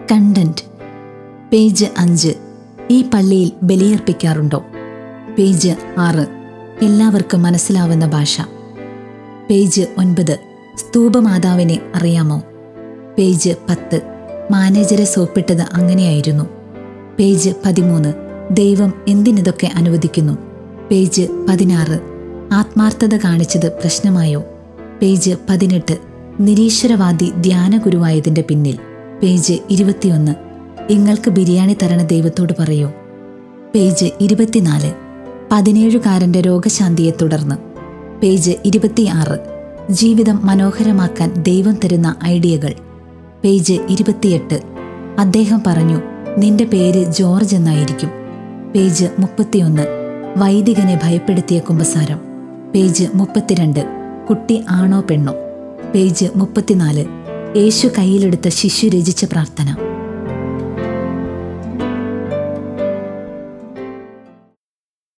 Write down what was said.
content page അഞ്ച് ഈ പള്ളിയിൽ ബലിയർപ്പിക്കാറുണ്ടോ പേജ് ആറ് എല്ലാവർക്കും മനസ്സിലാവുന്ന ഭാഷ പേജ് ഒൻപത് സ്തൂപമാതാവിനെ അറിയാമോ പേജ് പത്ത് മാനേജരെ സോപ്പിട്ടത് അങ്ങനെയായിരുന്നു പേജ് പതിമൂന്ന് ദൈവം എന്തിനിതൊക്കെ അനുവദിക്കുന്നു പേജ് പതിനാറ് ആത്മാർത്ഥത കാണിച്ചത് പ്രശ്നമായോ പേജ് പതിനെട്ട് നിരീശ്വരവാദി ധ്യാനഗുരുവായതിന്റെ പിന്നിൽ പേജ് ഇരുപത്തിയൊന്ന് നിങ്ങൾക്ക് ബിരിയാണി തരണ ദൈവത്തോട് പറയൂ പേജ് ഇരുപത്തിനാല് പതിനേഴുകാരന്റെ രോഗശാന്തിയെ തുടർന്ന് പേജ് ഇരുപത്തിയാറ് ജീവിതം മനോഹരമാക്കാൻ ദൈവം തരുന്ന ഐഡിയകൾ പേജ് ഇരുപത്തിയെട്ട് അദ്ദേഹം പറഞ്ഞു നിന്റെ പേര് ജോർജ് എന്നായിരിക്കും പേജ് മുപ്പത്തിയൊന്ന് വൈദികനെ ഭയപ്പെടുത്തിയ കുമ്പസാരം പേജ് മുപ്പത്തിരണ്ട് കുട്ടി ആണോ പെണ്ണോ പേജ് മുപ്പത്തിനാല് യേശു കയ്യിലെടുത്ത ശിശു രചിച്ച പ്രാർത്ഥന